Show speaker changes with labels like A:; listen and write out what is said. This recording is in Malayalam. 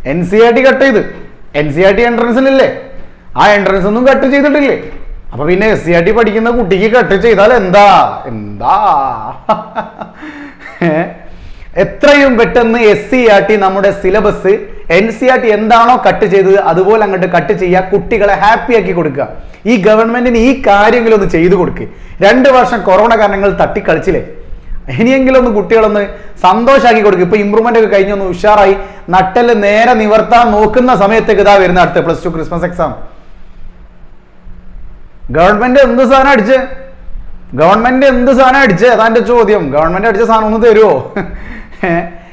A: N C R T cut ചെയ്ത് എൻ സി ആർ ടി എൻട്രൻസിലില്ലേ ആ എൻട്രൻസ് ഒന്നും കട്ട് ചെയ്തിട്ടില്ലേ അപ്പൊ പിന്നെ എസ് സി ആർ ടി പഠിക്കുന്ന കുട്ടിക്ക് കട്ട് ചെയ്താൽ എന്താ എന്താ ഏ? എത്രയും പെട്ടെന്ന് എസ് സി ആർ ടി നമ്മുടെ syllabus N C R T എന്താണോ കട്ട് ചെയ്തത് അതുപോലെ അങ്ങോട്ട് കട്ട് ചെയ്യുക കുട്ടികളെ ഹാപ്പി ആക്കി കൊടുക്കുക ഈ ഗവൺമെന്റിന് ഈ കാര്യങ്ങളൊന്ന് ഒന്ന് ചെയ്തു കൊടുക്കുക രണ്ട് വർഷം കൊറോണ കാരണങ്ങൾ തട്ടിക്കളിച്ചില്ലേ ഇനിയെങ്കിലും ഒന്ന് കുട്ടികളൊന്ന് സന്തോഷാക്കി കൊടുക്കുക ഇപ്പൊ ഇമ്പ്രൂവ്മെന്റ് ഒക്കെ കഴിഞ്ഞൊന്ന് ഉഷാറായി നട്ടല് നേരെ നിവർത്താൻ നോക്കുന്ന സമയത്തേക്ക് ഇതാ വരുന്ന അടുത്ത plus two Christmas exam government എന്ത് സാധനം അടിച്ച് ഗവൺമെന്റ് എന്ത് സാധനം അടിച്ച് അതാ എന്റെ ചോദ്യം ഗവൺമെന്റ് അടിച്ച സാധനം ഒന്ന് തരുമോ